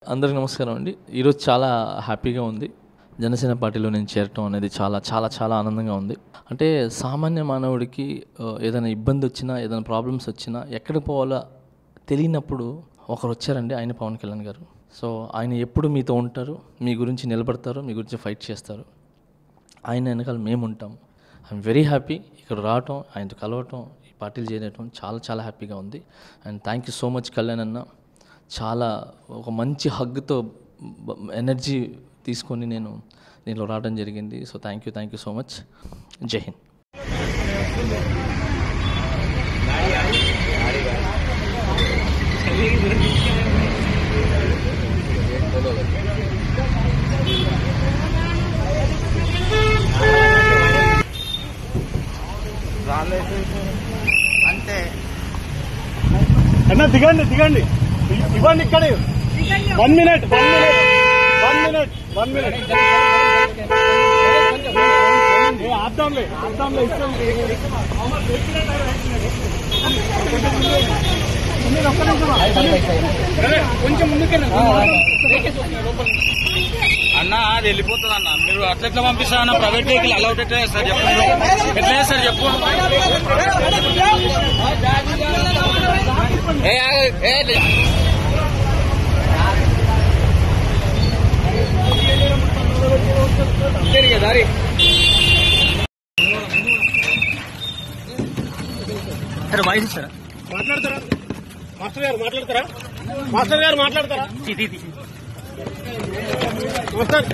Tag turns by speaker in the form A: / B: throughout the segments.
A: అందరికీ నమస్కారం అండి ఈరోజు చాలా హ్యాపీగా ఉంది జనసేన పార్టీలో నేను చేరటం అనేది చాలా చాలా చాలా ఆనందంగా ఉంది అంటే సామాన్య మానవుడికి ఆ, ఏదైనా ఇబ్బంది వచ్చినా ఏదైనా ప్రాబ్లమ్స్ వచ్చినా ఎక్కడికి పోవాలో తెలియనప్పుడు ఒకరు వచ్చారండి ఆయన పవన్ కళ్యాణ్ గారు సో ఆయన ఎప్పుడు మీతో ఉంటారు మీ గురించి నిలబడతారు మీ గురించి ఫైట్ చేస్తారు ఆయన వెనకాల మేము ఉంటాం ఐఎమ్ వెరీ హ్యాపీ ఇక్కడ రావటం ఆయనతో కలవటం ఈ పార్టీలు చేయటం చాలా చాలా హ్యాపీగా ఉంది and thank you so much Kalyan అన్న చాలా ఒక మంచి హగ్తో ఎనర్జీ తీసుకొని నేను దీంట్లో రావడం జరిగింది so thank you thank you so much జై హింద్
B: అంతే
C: అన్న దిగండి దిగండి ఇ- ఇవ్వండి ఇక్కడ one minute one minute one minute one minute ఆద్దాంలే ఆద్దాంలే ఇస్తాం కొంచెం ముందుకెళ్ళండి
B: అన్న అది వెళ్ళిపోతుంది అన్న మీరు అట్లా ఎట్లా పంపిస్తారు అన్న ప్రైవేట్ వెహికల్ అలౌట్ ఎట్లా సార్ చెప్పండి ఎట్లా సార్ చెప్పు ఏ, ఏ, ఏ, తిరిగే దారి వాయిస్ ఇస్తారా
C: మాట్లాడతారా మాస్టర్ గారు మాట్లాడతారా మాస్టర్ గారు మాట్లాడతారా మాస్టర్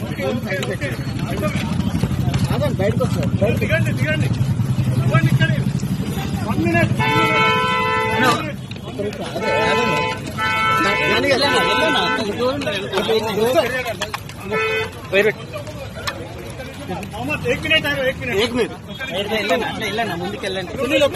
C: బయటకు వస్తారు దిగండి దిగండి ఇవ్వండి ఇక్కడ వన్ మినిట్ एक मिनट एक मिनट
B: ముందుకెళ్ళండి